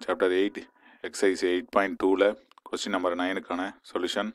chapter eight exercise eight point டூவில் question number நைனுக்கான solution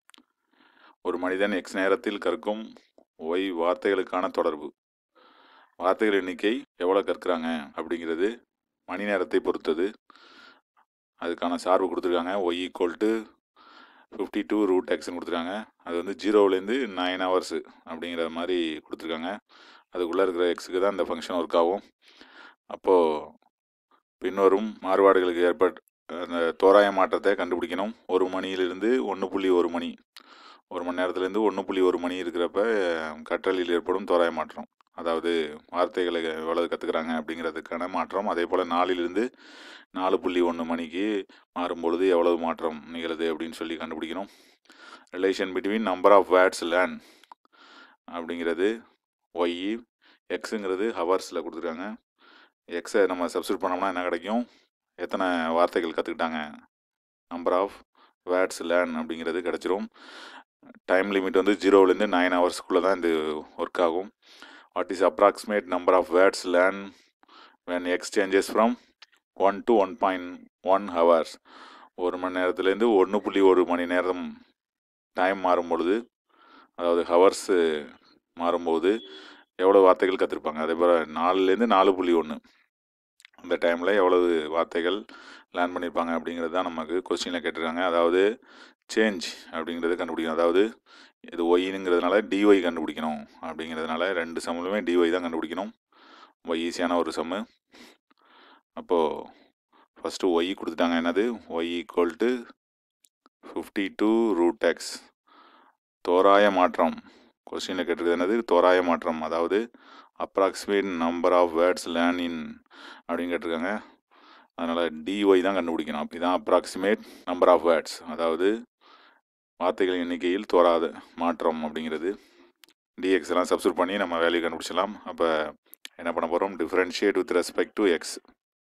ஒரு மனிதன் எக்ஸ் நேரத்தில் கற்கும் ஒய் வார்த்தைகளுக்கான தொடர்பு வார்த்தைகள் எண்ணிக்கை எவ்வளோ கற்கிறாங்க அப்படிங்கிறது மணி நேரத்தை பொறுத்தது அதுக்கான சார்பு கொடுத்துருக்காங்க y equal to fifty two root எக்ஸ்னு கொடுத்துருக்காங்க அது வந்து ஜீரோவிலேருந்து நைன் ஹவர்ஸு அப்படிங்கிற மாதிரி கொடுத்துருக்காங்க அதுக்குள்ளே இருக்கிற எக்ஸுக்கு தான் இந்த ஃபங்க்ஷன் ஒர்க் ஆகும் அப்போது பின்வரும் மாறுபாடுகளுக்கு ஏற்பட் அந்த தோராய மாற்றத்தை கண்டுபிடிக்கணும் ஒரு மணியிலிருந்து ஒன்று புள்ளி ஒரு மணி ஒரு மணி நேரத்துலேருந்து ஒன்று புள்ளி ஒரு மணி இருக்கிறப்ப கற்றலில் ஏற்படும் தோராய மாற்றம் அதாவது வார்த்தைகளை எவ்வளவு கற்றுக்குறாங்க அப்படிங்கிறதுக்கான மாற்றம் அதே போல் நாலிலிருந்து நாலு புள்ளி ஒன்று மணிக்கு மாறும்பொழுது எவ்வளவு மாற்றம் நிகழுது அப்படின்னு சொல்லி கண்டுபிடிக்கணும் relation between number of words learn அப்படிங்கிறது ஒய் எக்ஸுங்கிறது ஹவர்ஸில் கொடுத்துருக்காங்க எக்ஸை நம்ம சப்ஸ்டியூட் பண்ணோம்னா என்ன கிடைக்கும் எத்தனை வார்த்தைகள் கற்றுக்கிட்டாங்க நம்பர் ஆஃப் வேர்ட்ஸ் லேர்ன் அப்படிங்கிறது கிடச்சிரும் டைம் லிமிட் வந்து ஜீரோவிலேருந்து நைன் ஹவர்ஸ்க்குள்ளே தான் இது ஒர்க் ஆகும் what is approximate number of words learn when X changes from one to one point one hours ஒரு மணி நேரத்துலேருந்து ஒன்று புள்ளி ஒரு மணி நேரம் டைம் மாறும் பொழுது அதாவது ஹவர்ஸு மாறும்போது எவ்வளோ வார்த்தைகள் கற்றுருப்பாங்க அதே போல் நாலுலேருந்து நாலு புள்ளி ஒன்று அந்த டைமில் எவ்வளவு வார்த்தைகள் லேர்ன் பண்ணியிருப்பாங்க அப்படிங்கிறது தான் நமக்கு கொஸ்டினில் கேட்டிருக்காங்க அதாவது சேஞ்ச் அப்படிங்கிறது கண்டுபிடிக்கணும் அதாவது இது ஒய்னுங்கிறதுனால டிஒய் கண்டுபிடிக்கணும் அப்படிங்கிறதுனால ரெண்டு சம்முலுமே டிஒய் தான் கண்டுபிடிக்கணும் ரொம்ப ஈஸியான ஒரு சம்மு அப்போது ஃபஸ்ட்டு ஒய் கொடுத்துட்டாங்க என்னது Y equal to fifty two root X தோராய மாற்றம் கொஸ்டினில் கேட்டிருக்கிறது என்னது தோராய மாற்றம் அதாவது approximate number of words learn in அப்படின்னு கேட்டிருக்காங்க அதனால் டிஒய் தான் கண்டுபிடிக்கணும் இதுதான் அப்ராக்சிமேட் நம்பர் ஆஃப் வேர்ட்ஸ் அதாவது வார்த்தைகள் எண்ணிக்கையில் தோறாத மாற்றம் அப்படிங்கிறது டிஎக்ஸ் எல்லாம் சப்ஸ்டியூட் பண்ணி நம்ம வேல்யூ கண்டுபிடிச்சலாம் அப்போ என்ன பண்ண போகிறோம் differentiate with respect to X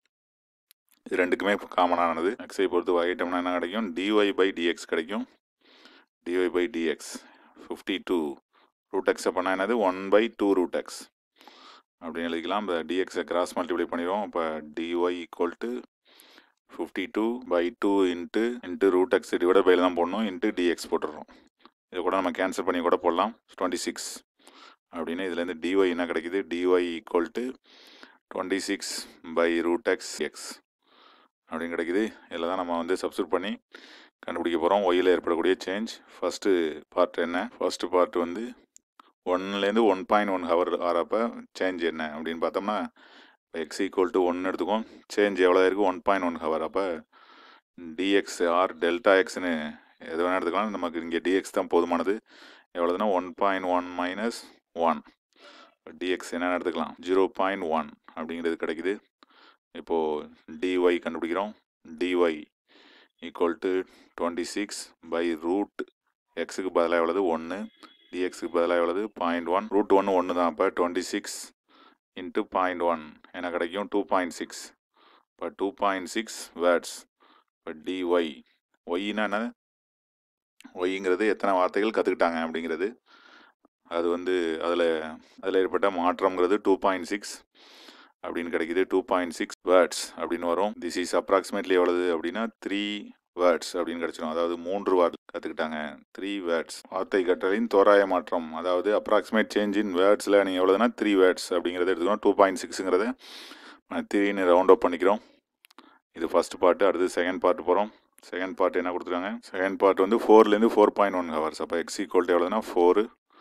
இது ரெண்டுக்குமே காமனானது எக்ஸை பொறுத்து வகைட்டோம்னா என்ன கிடைக்கும் டிஒய் பை டிஎக்ஸ் கிடைக்கும் dy by dx fifty two root எக்ஸை பண்ணால் என்னது one by two root X அப்படின்னு எழுதிக்கலாம் இப்போ டிஎக்ஸை கிராஸ் மல்டிப்ளை பண்ணிடுவோம் இப்போ dy equal to fifty two by two into into root X divide பையில் தான் போடணும் இன்ட்டு டிஎக்ஸ் போட்டுடுறோம் இதை கூட நம்ம கேன்சல் பண்ணி கூட போடலாம் டுவெண்ட்டி சிக்ஸ் அப்படின்னு இதுலேருந்து டிஒய் என்ன கிடைக்குது dy equal to twenty six by root X X அப்படின்னு கிடைக்குது இதில் தான் நம்ம வந்து சப்ஸ்டியூட் பண்ணி கண்டுபிடிக்க போகிறோம் ஒயில் ஏற்படக்கூடிய சேஞ்ச் ஃபஸ்ட்டு பார்ட் என்ன ஃபஸ்ட்டு பார்ட் வந்து ஒன்லேருந்து ஒன் பாயிண்ட் ஒன் ஹவர் ஆறப்போ சேஞ்ச் என்ன அப்படின்னு பார்த்தோம்னா இப்போ எக்ஸ் ஈக்குவல் டு ஒன்று எடுத்துக்கோம் சேஞ்ச் எவ்வளோ இருக்குது ஒன் பாயிண்ட் ஒன் ஹவர் அப்போ டிஎக்ஸ் ஆர் டெல்டா எக்ஸ்னு எது வேணால் எடுத்துக்கலாம் நமக்கு இங்கே டிஎக்ஸ் தான் போதுமானது எவ்வளோதுன்னா one point one minus one dx என்னென்னு எடுத்துக்கலாம் ஜீரோ பாயிண்ட் ஒன் அப்படிங்கிறது கிடைக்குது இப்போது டிஒய் கண்டுபிடிக்கிறோம் dy equal to twenty six by root எக்ஸுக்கு பதிலாக எவ்வளவு ஒன்று டிஎக்ஸுக்கு பதிலாக எவ்வளவு பாயிண்ட் ஒன் ரூட் ஒன்று ஒன்று தான் அப்போ twenty six into point one என்ன கிடைக்கும் டூ பாயிண்ட் சிக்ஸ் இப்போ டூ பாயிண்ட் சிக்ஸ் வேர்ட்ஸ் இப்போ டிஒய் ஒய்னா என்ன ஒய்ங்கிறது எத்தனை வார்த்தைகள் கற்றுக்கிட்டாங்க அப்படிங்கிறது அது வந்து அதில் அதில் ஏற்பட்ட மாற்றம்ங்கிறது டூ பாயிண்ட் சிக்ஸ் அப்படின்னு கிடைக்குது டூ பாயிண்ட் சிக்ஸ் வேர்ட்ஸ் அப்படின்னு வரும் திஸ் இஸ் அப்ராக்சிமேட்லி எவ்வளவு அப்படின்னா த்ரீ வேர்ட்ஸ் அப்படின்னு கிடச்சிடும் அதாவது மூன்று வார்த்தை கற்றுக்கிட்டாங்க த்ரீ வேர்ட்ஸ் வார்த்தை கற்றலின் தோராய மாற்றம் அதாவது அப்ராக்சிமேட் சேஞ்ச் இன் வேர்ட்ஸில் நீங்கள் எவ்வளோதுன்னா த்ரீ வேர்ட்ஸ் அப்படிங்கிறத எடுத்துக்கணும் டூ பாயிண்ட் சிக்ஸுங்கிறத த்ரீன்னு ரவுண்ட் அப் பண்ணிக்கிறோம் இது ஃபஸ்ட் பார்ட்டு அடுத்து செகண்ட் பார்ட் போகிறோம் செகண்ட் பார்ட் என்ன கொடுத்துருக்காங்க செகண்ட் பார்ட் வந்து ஃபோர்லேருந்து ஃபோர் பாயிண்ட் ஒன் ஹவர்ஸ் அப்போ எக்ஸ் ஈக்குவல் டு எவ்வளோதுன்னா four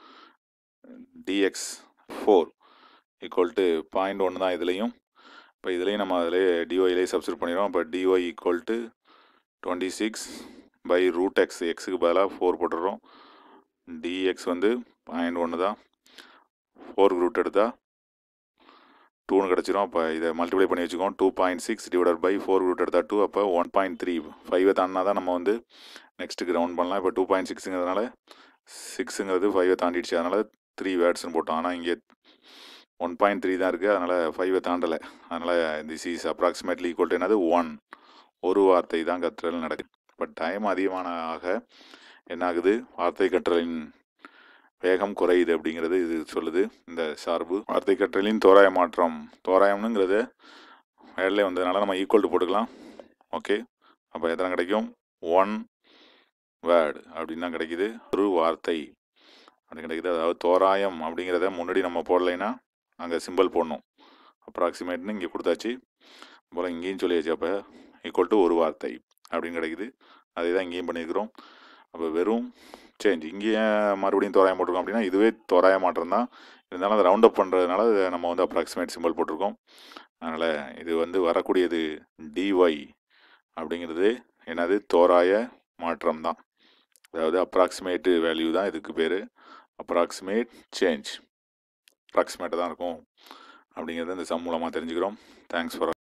dx four equal to point ஒன்று தான் இதுலேயும் இப்போ இதுலேயும் நம்ம அதிலே டிஒய்லேயே சப்ஸ்டியூட் பண்ணிடுவோம் இப்போ dy equal to twenty six by root X எக்ஸுக்கு பதிலாக ஃபோர் போட்டுடுறோம் டிஎக்ஸ் வந்து பாயிண்ட் ஒன்று தான் ஃபோர் ரூட் எடுத்தால் டூன்னு கிடச்சிரும் அப்போ இதை மல்டிப்ளை பண்ணி வச்சுக்கோம் two point six divided by four root எடுத்தால் டூ அப்போ ஒன் பாயிண்ட் த்ரீ ஃபைவை தாண்டினா தான் நம்ம வந்து நெக்ஸ்ட்டுக்கு ரவுண்ட் பண்ணலாம் இப்போ டூ பாயிண்ட் சிக்ஸுங்கிறதுனால சிக்ஸுங்கிறது ஃபைவை தாண்டிடுச்சு அதனால் த்ரீ வேர்ட்ஸ்னு போட்டோம் ஆனால் இங்கே ஒன் பாயிண்ட் த்ரீ தான் இருக்குது அதனால் ஃபைவை தாண்டலை அதனால் this is approximately equal to என்னது ஒன் ஒரு வார்த்தை தான் கற்றல் நடக்குது பட் டைம் அதிகமான ஆக என்ன ஆகுது வார்த்தை கற்றலின் வேகம் குறையுது அப்படிங்கிறது இது சொல்லுது இந்த சார்பு வார்த்தை கற்றலின் தோராய மாற்றம் தோராயம்னுங்கிறது வேலையில் வந்ததுனால நம்ம ஈக்குவல் டு போட்டுக்கலாம் ஓகே அப்போ எத்தனை கிடைக்கும் ஒன் வேர்டு அப்படின்னு தான் கிடைக்குது ஒரு வார்த்தை அப்படி கிடைக்குது அதாவது தோராயம் அப்படிங்கிறத முன்னாடி நம்ம போடலைன்னா அங்கே சிம்பிள் போடணும் அப்ராக்சிமேட்னு இங்கே கொடுத்தாச்சு போல் இங்கேயும் சொல்லியாச்சு அப்போ ஈக்குவல் டு ஒரு வார்த்தை அப்படின்னு கிடைக்குது அதே தான் இங்கேயும் பண்ணியிருக்கிறோம் அப்போ வெறும் சேஞ்ச் இங்கேயே மறுபடியும் தோராயம் போட்டிருக்கோம் அப்படின்னா இதுவே தோராய மாற்றம் தான் இருந்தாலும் அதை ரவுண்ட் அப் பண்ணுறதுனால நம்ம வந்து அப்ராக்சிமேட் சிம்பிள் போட்டிருக்கோம் அதனால் இது வந்து வரக்கூடியது டிஒய் அப்படிங்கிறது என்னது தோராய மாற்றம் தான் அதாவது அப்ராக்சிமேட்டு வேல்யூ தான் இதுக்கு பேர் அப்ராக்சிமேட் சேஞ்ச் அப்ராக்சிமேட்டாக தான் இருக்கும் அப்படிங்கிறத இந்த சம் மூலமாக தெரிஞ்சுக்கிறோம் தேங்க்ஸ் ஃபார்